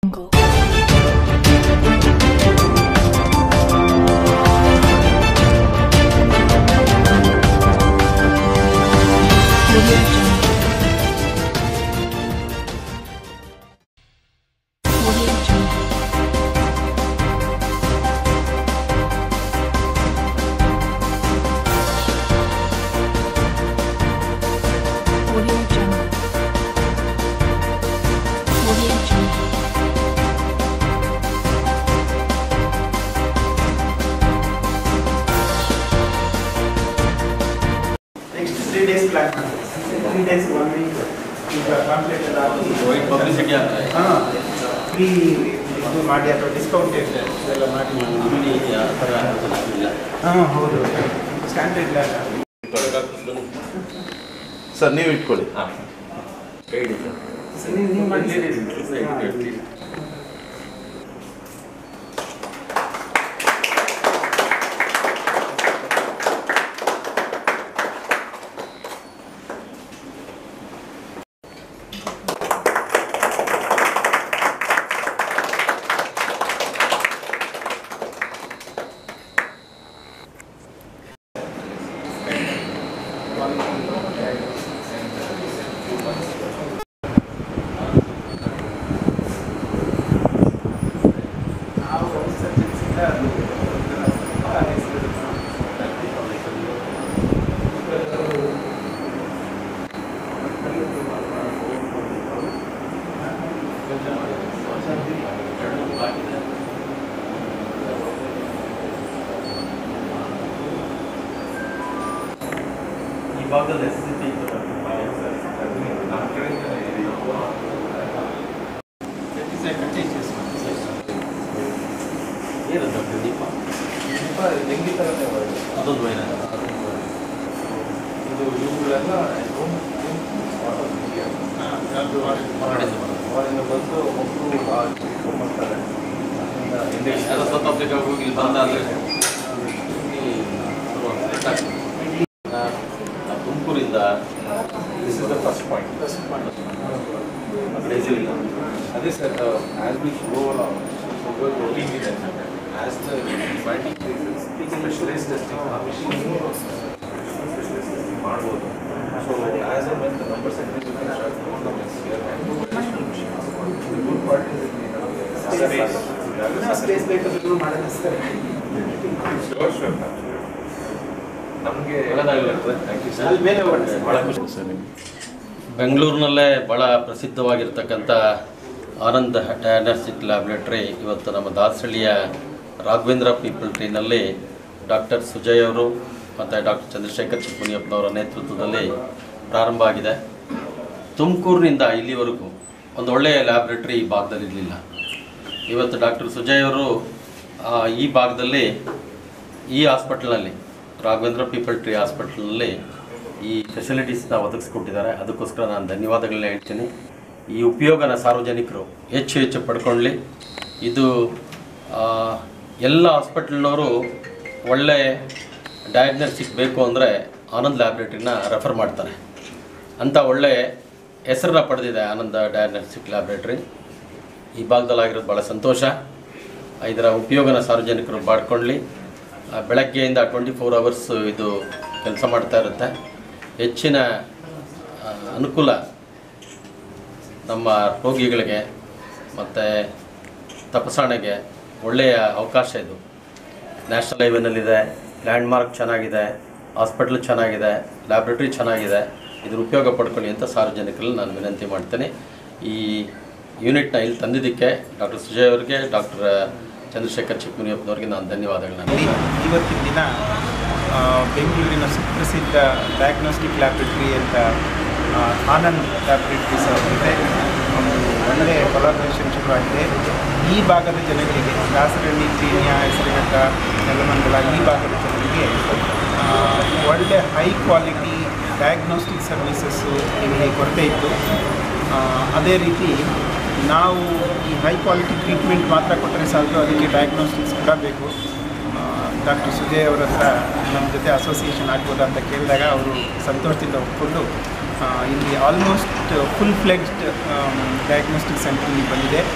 Jungle. Audio Jungle. Audio Jungle. Audio Jungle. Audio Jungle. Next three days plan three days one week ಈಗ complete ಎಲ್ಲ ಹಾಕಿ white publicity ಆದರೆ ಹಾಂ free ಇದು ಮಾಡಿ ಅಥವಾ ಡಿಸ್ಕೌಂಟ್ ಎಲ್ಲ ಮಾಡಿ ನಮ್ಮಲ್ಲಿ ಆ ಥರ ಇಲ್ಲ ಹಾಂ ಹೌದು ಸ್ಟ್ಯಾಂಡರ್ಡ್ ಸರ್ ನೀವು ಇಟ್ಕೊಳ್ಳಿ ಹಾಂ ಗೈಡ್ ಇದೆ ನೀವು ನೀವು ಮಾಡಿ ನಾವು ಸಬ್ಜೆಕ್ಟ್ಸಿಂದ ಅದು ಈ ಭಾಗದಲ್ಲಿ ಎಸ್ ಸಿ ಇತ್ತು ಏನಂತ ದೀಪ ಡೆಂಗಿ ಥರನೇ ಬರುತ್ತೆ. ಅದೊಂದು ವೈನ ಇದು ಇವುಗಳೆಲ್ಲ room- room water media. ಹೊರಗಡೆಯಿಂದ ಬರೋದು ಅವರಿಂದ ಬಂದು ಮಕ್ಕಳು ಆ ಇಟ್ಕೊಂಡ್ ಬರ್ತಾರೆ ಅದ್ರಿಂದ injection- ಯಾರೋ ಸೌತ್ ಆಫ್ರಿಕಾ ಹೋಗಿ ಇಲ್ಲಿ ಬಂದಾದ್ರೆ ತುಮಕೂರಿಂದ This is the first point. ಅದೇ sir as we grow along, so we're working with them. As the demand increases, specialized testing, ಆ machine specialized testing ಮಾಡ್ಬೋದು. So as and when the numbers increase, we can start doing the next year and do additional machines. The good part is that we have a space. Space ಬೇಕಾದ್ರೂ ಮಾಡೋಣ sir Sure, sure. ನಮಗೆ ಅಲ್ಲಿ ಮೇಲೆ ಹೋಗೋಣ sir. ಭಾಳ ಖುಷಿ sir ಬೆಂಗಳೂರಿನಲ್ಲೇ ಭಾಳ ಪ್ರಸಿದ್ಧವಾಗಿರ್ತಕ್ಕಂಥ ಆನಂದ್ ಡಯಾಗ್ನೋಸ್ಟಿಕ್ ಲ್ಯಾಬ್ರೇಟರಿ ಇವತ್ತು ನಮ್ಮ ದಾಸಹಳ್ಳಿಯ ರಾಘವೇಂದ್ರ ಪೀಪಲ್ ಟ್ರೀನಲ್ಲಿ ಡಾಕ್ಟರ್ ಸುಜಯ್ ಅವರು ಮತ್ತು ಡಾಕ್ಟರ್ ಚಂದ್ರಶೇಖರ್ ಚಿಕ್ಕಮುನಿಯಪ್ಪನವರ ನೇತೃತ್ವದಲ್ಲಿ ಪ್ರಾರಂಭ ಆಗಿದೆ ತುಮಕೂರಿನಿಂದ ಇಲ್ಲಿವರೆಗೂ ಒಂದು ಒಳ್ಳೆಯ ಲ್ಯಾಬ್ರೇಟರಿ ಈ ಭಾಗದಲ್ಲಿ ಇರಲಿಲ್ಲ ಇವತ್ತು ಡಾಕ್ಟರ್ ಸುಜಯ್ ಅವರು ಆ, ಈ ಭಾಗದಲ್ಲಿ ಈ ಹಾಸ್ಪಿಟಲ್ನಲ್ಲಿ ರಾಘವೇಂದ್ರ ಪೀಪಲ್ ಟ್ರೀ ಹಾಸ್ಪಿಟಲ್ನಲ್ಲಿ ಈ ಫೆಸಿಲಿಟೀಸ್ನ ಒದಗಿಸ್ಕೊಟ್ಟಿದ್ದಾರೆ ಅದಕ್ಕೋಸ್ಕರ ನಾನು ಧನ್ಯವಾದಗಳನ್ನ ಹೇಳ್ತೀನಿ ಈ ಉಪಯೋಗನ ಸಾರ್ವಜನಿಕರು ಹೆಚ್ಚು ಹೆಚ್ಚು ಪಡ್ಕೊಳ್ಳಿ ಇದು ಆ, ಎಲ್ಲ ಹಾಸ್ಪಿಟಲ್ನವರು ಒಳ್ಳೆ ಡಯಾಗ್ನೋಸ್ಟಿಕ್ ಬೇಕು ಅಂದರೆ ಆನಂದ್ ಲ್ಯಾಬ್ರೇಟ್ರಿನ ರೆಫರ್ ಮಾಡ್ತಾರೆ ಅಂಥ ಒಳ್ಳೆ ಹೆಸರನ್ನ ಪಡೆದಿದೆ ಆನಂದ ಡಯಾಗ್ನೋಸ್ಟಿಕ್ ಲ್ಯಾಬ್ರೇಟ್ರಿ ಈ ಭಾಗದಲ್ಲಾಗಿರೋದು ಭಾಳ ಸಂತೋಷ ಇದರ ಉಪಯೋಗನ ಸಾರ್ವಜನಿಕರು ಮಾಡ್ಕೊಳ್ಳಿ ಆ, ಬೆಳಗ್ಗೆಯಿಂದ ಟ್ವೆಂಟಿ ಫೋರ್ ಅವರ್ಸ್ ಇದು ಕೆಲಸ ಮಾಡ್ತಾ ಇರುತ್ತೆ ಹೆಚ್ಚಿನ ಆ, ಅನುಕೂಲ ನಮ್ಮ ರೋಗಿಗಳಿಗೆ ಮತ್ತು ತಪಾಸಣೆಗೆ ಒಳ್ಳೆಯ ಅವಕಾಶ ಇದು ನ್ಯಾಷನಲ್ ಹೈವೇನಲ್ಲಿದೆ ಲ್ಯಾಂಡ್ಮಾರ್ಕ್ ಚೆನ್ನಾಗಿದೆ ಹಾಸ್ಪಿಟ್ಲ್ ಚೆನ್ನಾಗಿದೆ ಲ್ಯಾಬ್ರೇಟ್ರಿ ಚೆನ್ನಾಗಿದೆ ಇದ್ರ ಉಪಯೋಗ ಪಡ್ಕೊಳ್ಳಿ ಅಂತ ಸಾರ್ವಜನಿಕರಲ್ಲಿ ನಾನು ವಿನಂತಿ ಮಾಡ್ತೇನೆ ಈ ಯೂನಿಟ್ನ ಇಲ್ಲಿ ತಂದಿದ್ದಕ್ಕೆ ಡಾಕ್ಟರ್ ಸುಜಯ್ ಅವರಿಗೆ ಡಾಕ್ಟರ್ ಚಂದ್ರಶೇಖರ್ ಚಿಕ್ಕಮುನಿಯಪ್ಪನವ್ರಿಗೆ ನಾನು ಧನ್ಯವಾದಗಳನ್ನ ಇಲ್ಲಿ ಇವತ್ತಿನ ದಿನ ಆ, ಬೆಂಗಳೂರಿನ ಸುಪ್ರಸಿದ್ಧ ಡಯಾಗ್ನೋಸ್ಟಿಕ್ ಲ್ಯಾಬ್ರೇಟರಿ ಅಂತ ಆ, ಆನಂದ್ ಲ್ಯಾಬ್ರೇಟರೀಸ್ ಅವರಿದೆ ಒಂದು ಒಳ್ಳೆಯ ಕೊಲಾಬ್ರೇಷನ್ ಶುರುವಾಗಿದೆ ಈ ಭಾಗದ ಜನಗಳಿಗೆ ದಾಸರಳ್ಳಿ ಚೀನ್ಯ ಹೆಸರುಘಟ್ಟ ನೆಲಮಂಗಲ ಈ ಭಾಗದ ಜನರಿಗೆ ಆ, ಒಳ್ಳೆ ಹೈ ಕ್ವಾಲಿಟಿ ಡಯಾಗ್ನೋಸ್ಟಿಕ್ ಸರ್ವಿಸಸ್ಸು ಇಲ್ಲಿ ಕೊರತೆ ಇತ್ತು ಆ, ಅದೇ ರೀತಿ ನಾವು ಈ ಹೈ ಕ್ವಾಲಿಟಿ ಟ್ರೀಟ್ಮೆಂಟ್ ಮಾತ್ರ ಕೊಟ್ಟರೆ ಸಾಲದು ಅದಕ್ಕೆ ಡಯಾಗ್ನೋಸ್ಟಿಕ್ಸ್ ಕೂಡ ಬೇಕು ಡಾಕ್ಟರ್ ಸುಜಯ್ ಅವರ ಹತ್ರ ನಮ್ಮ ಜೊತೆ ಅಸೋಸಿಯೇಷನ್ ಆಗ್ಬೋದಾ ಅಂತ ಕೇಳಿದಾಗ ಅವರು ಸಂತೋಷದಿಂದ ಒಪ್ಪಿಕೊಂಡು ಆ, ಇಲ್ಲಿ almost full fledged diagnostic centre ಇಲ್ಲಿ ಬಂದಿದೆ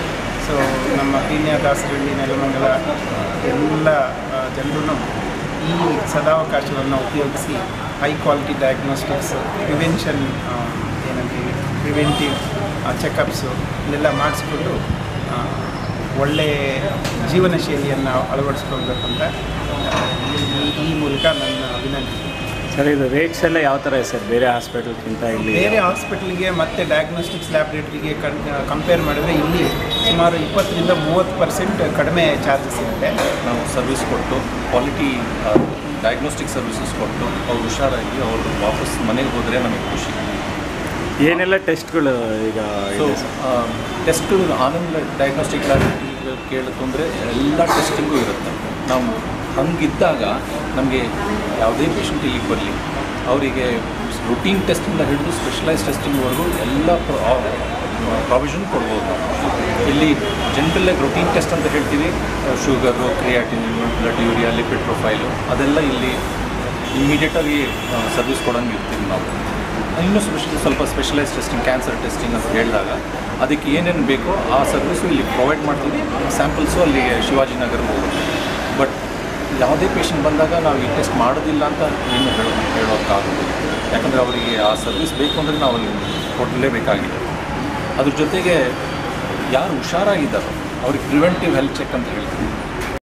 ಸೊ ನಮ್ಮ ಪೀಣ್ಯ ದಾಸರಳ್ಳಿ ನೆಲಮಂಗಲ ಎಲ್ಲ ಜನರು ಈ ಸದಾವಕಾಶವನ್ನು ಉಪಯೋಗಿಸಿ ಹೈ ಕ್ವಾಲಿಟಿ ಡಯಾಗ್ನೋಸ್ಟಿಕ್ಸ್ ಪ್ರಿವೆನ್ಷನ್ ಏನಂತೀವಿ ಪ್ರಿವೆಂಟಿವ್ ಚೆಕಪ್ಸು ಇದೆಲ್ಲ ಮಾಡಿಸ್ಕೊಂಡು ಆ, ಒಳ್ಳೆ ಜೀವನ ಶೈಲಿಯನ್ನು ಅಳವಡಿಸ್ಕೊಳ್ಬೇಕು ಅಂತ ಆ, ಈ ಈ ಮೂಲಕ ನನ್ನ ವಿನಂತಿ ಸರ್ ಇದು ರೇಟ್ಸ್ ಎಲ್ಲ ಯಾವ ಥರ ಇದೆ ಸರ್ ಬೇರೆ ಹಾಸ್ಪಿಟಲ್ಗಿಂತ ಇಲ್ಲಿ ಬೇರೆ ಹಾಸ್ಪಿಟಲ್ಗೆ ಮತ್ತು ಡಯಾಗ್ನೋಸ್ಟಿಕ್ಸ್ ಲ್ಯಾಬ್ರೇಟ್ರಿಗೆ ಕಂಪೇರ್ ಮಾಡಿದ್ರೆ ಇಲ್ಲಿ ಸುಮಾರು ಇಪ್ಪತ್ತರಿಂದ ಮೂವತ್ತು ಪರ್ಸೆಂಟ್ ಕಡಿಮೆ ಚಾರ್ಜಸ್ ಇರುತ್ತೆ ನಾವು ಸರ್ವಿಸ್ ಕೊಟ್ಟು ಕ್ವಾಲಿಟಿ ಡಯಾಗ್ನೋಸ್ಟಿಕ್ ಸರ್ವಿಸಸ್ ಕೊಟ್ಟು ಅವ್ರು ಹುಷಾರಾಗಿ ಅವರು ವಾಪಸ್ ಮನೆಗೆ ಹೋದರೆ ನಮಗೆ ಖುಷಿ ಏನೆಲ್ಲ ಟೆಸ್ಟ್ಗಳು ಈಗ ಸೊ ಇದೆ ಸರ್ ಟೆಸ್ಟ್ಗಳು ಆನಂದ್ ಡಯಾಗ್ನೋಸ್ಟಿಕ್ ಲ್ಯಾಬ್ರೇಟರಿ ಕೇಳಿತು ಅಂದರೆ ಎಲ್ಲ ಟೆಸ್ಟಿಂಗು ಇರುತ್ತೆ ನಾವು ಹಂಗಿದ್ದಾಗ ನಮಗೆ ಯಾವುದೇ ಪೇಷಂಟ್ ಇಲ್ಲಿಗೆ ಬರಲಿ ಅವರಿಗೆ ರುಟೀನ್ ಟೆಸ್ಟಿಂದ ಹಿಡಿದು ಸ್ಪೆಷಲೈಸ್ ಟೆಸ್ಟಿಂಗ್ವರೆಗೂ ಎಲ್ಲ ಪ್ರಾವಿಷನ್ ಕೊಡ್ಬೋದು ನಾವು ಇಲ್ಲಿ ಜನರಲ್ಲಾಗಿ ರುಟೀನ್ ಟೆಸ್ಟ್ ಅಂತ ಹೇಳ್ತೀವಿ sugar creatinine blood urea lipid profile ಅದೆಲ್ಲ ಇಲ್ಲಿ ಇಮಿಡಿಯೇಟಾಗಿ ಸರ್ವಿಸ್ ಕೊಡೋಂಗೆ ಇರ್ತೀವಿ ನಾವು ಇನ್ನೂ ಸ್ಪೆಷಲ್ ಸ್ವಲ್ಪ ಸ್ಪೆಷಲೈಸ್ ಟೆಸ್ಟಿಂಗ್ ಕ್ಯಾನ್ಸರ್ ಟೆಸ್ಟಿಂಗ್ ಅಂತ ಹೇಳಿದಾಗ ಅದಕ್ಕೆ ಏನೇನು ಬೇಕೋ ಆ ಸರ್ವಿಸು ಇಲ್ಲಿ ಪ್ರೊವೈಡ್ ಮಾಡ್ತೀವಿ ಸ್ಯಾಂಪಲ್ಸು ಅಲ್ಲಿ ಶಿವಾಜಿನಗರ್ಗೆ ಹೋಗುತ್ತೆ ಬಟ್ ಯಾವುದೇ ಪೇಷಂಟ್ ಬಂದಾಗ ನಾವು ಈ ಟೆಸ್ಟ್ ಮಾಡೋದಿಲ್ಲ ಅಂತ ಏನು ಹೇಳೋ ಹೇಳೋಕ್ಕಾಗೋದಿಲ್ಲ ಯಾಕಂದರೆ ಅವರಿಗೆ ಆ ಸರ್ವಿಸ್ ಬೇಕು ಅಂದರೆ ನಾವು ಅಲ್ಲಿ ಕೊಡಲೇಬೇಕಾಗಿದೆ ಅದ್ರ ಜೊತೆಗೆ ಯಾರು ಹುಷಾರಾಗಿದ್ದಾರೋ ಅವ್ರಿಗೆ ಪ್ರಿವೆಂಟಿವ್ ಹೆಲ್ತ್ ಚೆಕ್ ಅಂತ ಹೇಳ್ತೀವಿ